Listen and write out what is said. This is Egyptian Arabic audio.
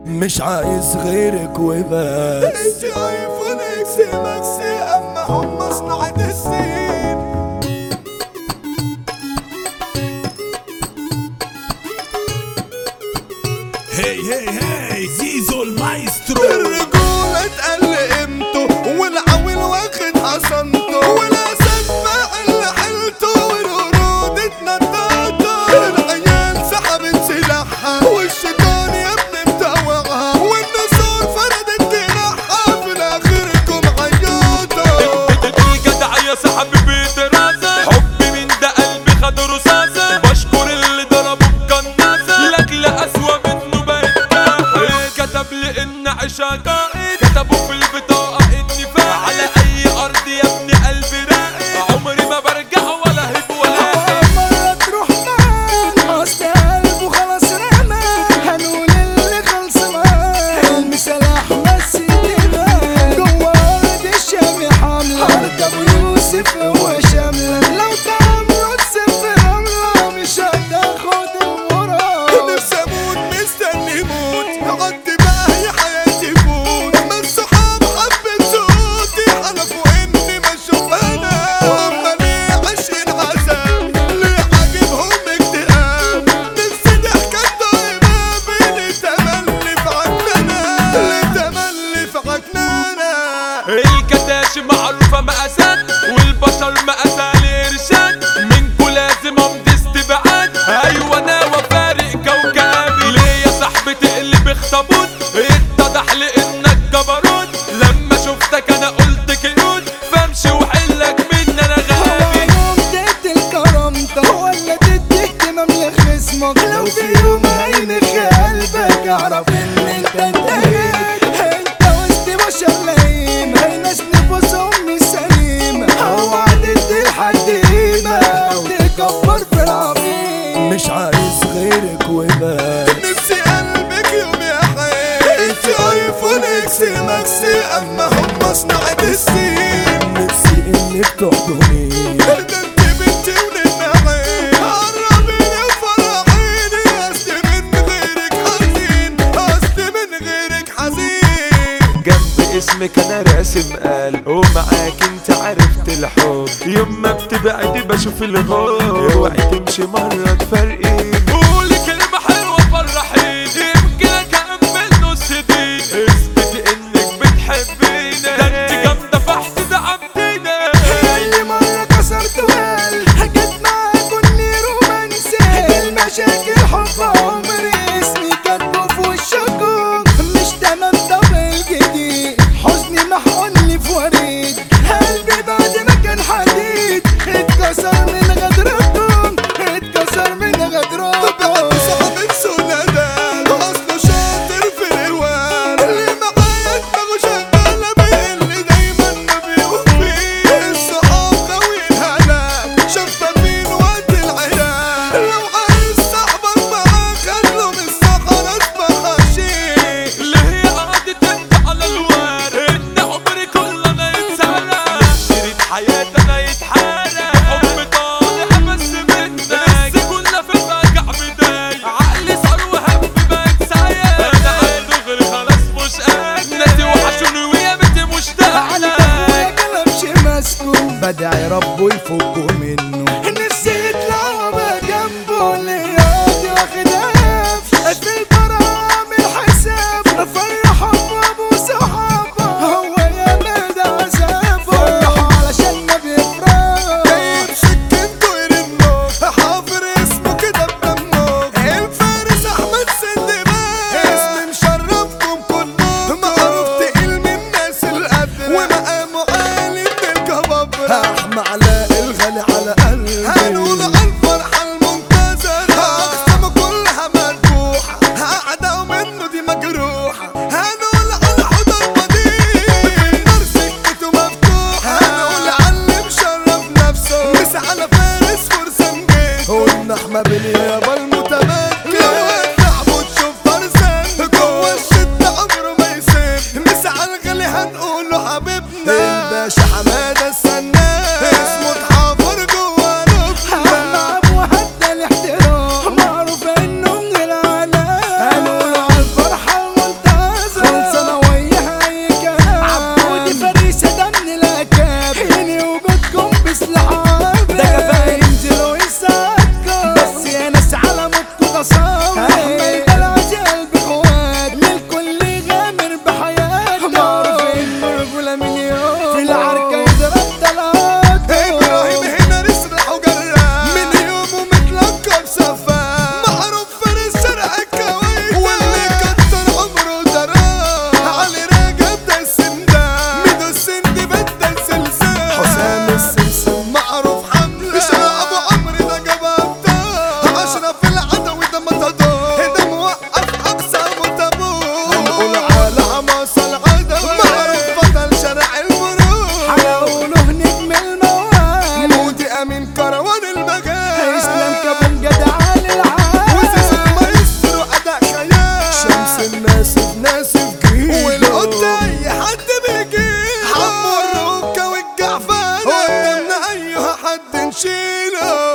مش عايز غيرك وبس انت ايفون اكس ماكس اما هم صناعة السين هي هي هي زيزو المايسترو الرجولة اتقل قيمته والعويل واخد حصنته والاسد فاعل حيلته والقرود اتنططه العيال سحبت سلاحها والشيطان يا ابني متوعها والنسور فردت جناحها في الاخركم عياطه الجدع يا صاحبي بدراسة حبي من ده قلبي خد رصاصة بشكر اللي ضربه بقناصة لاجل أسوأ منه بقيت كتب لي إن عشا قائد كتبوا في البطاقة إني فاعل على أي أرض يا ابني قلبي راقد عمري ما برجع ولا هب ولا هب مرة تروح معاه اصل قلبه خلاص رمى هنقول اللي خلص معاه المثال احمد سيدنا جوه ارض الشام حملة ارض ابو يوسف هو شاملة لو تعمروا تسف رملة مش هتاخد المراد نفسي اموت مستني موت عدي بقى هي حياتي فوت ما الصحاب حبت صوتي حلفوا اني ما اشوف انا هما ليه عايشين عذاب ليه عاجبهم اكتئاب نفسي ضحكة طيبة بين تملي في عكنانة ليه تملي في عكنانة الكتاش معروفة مقاسات والبشر مقاسة الإرشاد منكو لازم أمضي استبعاد أيوة أنا وفارق كوكبي ليه يا صاحبي تقلب اخطبوط اتضح لي إنك جبروت لما شفتك أنا قلت كيوت فامشي وحلك من أنا غبي يوم تقتل كرامتك ولا تدي اهتمام لخصمك لو في يوم هينخ قلبك اعرف ان انت انتهيت انت وسط بشر لئيم هي ناس نفوسهم مش سليمة اوعى تدي لحد قيمة او تكبر في العظيم مش عايز غيرك وبس نفسي قلبك يوم يا حي انت ايفون اكس ماكس اما هم صناعة السين نفسي انك تحضني ده انت بنتي وننعي قربي يا فرحيني اصل من غيرك حزين اصل من غيرك حزين جنب اسمك انا راسم قلب ومعاك انت عرفت الحب يوم ما بتبعدي بشوف الغاب اوعي تمشي مرة تفرقي قولي كلمة حلوة فرحيني يمكن اكمل نص دي اثبتي انك بتحبيني ده انت جامدة فحت دعمتيني كل مرة كسرت وقل حكيت معاك كل رومانسي المشاكل حب عمري اسمي كاتبه في وشكم مش تمام دبل جديد حزني محقني في وريد قلبي بعد ما كان حديد اتكسر من غدركم اتكسر من بعد غدركم صاحب السندان اصله شاطر في الروان اللي معايا دماغه شغالة بيقل دايما ما بيوفي الصحاب غاويين هلاك شفافين وقت العراق لو عايز صاحبك معاك خلوا من الصحراء اسمها شيء اللي هي قعدت انت على الوار ان عمري كله انا يتسرق شريط حياتي انا يتحرق حب طالع بس منك بس كنا في الرجع بداية عقلي صار وهم بقت سايق انا عايز غير خلاص مش قادر ناسي وحشوني ويا بنتي مشتاق على ابويا كلامش ماسكه بدعي ربه يفكه منه نفسي يطلع وابقى جنبه ليادي واخد قفش في الفرح عامل حساب فرح ابو صحابه هو يا مدى عذابه فرحوا علشان ما بيفرح جايب سكنته يرنه حافر اسمه كده بدمه الفارس احمد سندباد اسم مشرفكم كلكم معروف تقيل من الناس القدر ومقامه عالي من الكبابرة احمى علاء الغالي الناسف ناسف جيله والقط اي حد بيجيله حمو الركة والجعفانة قدامنا اي حد نشيله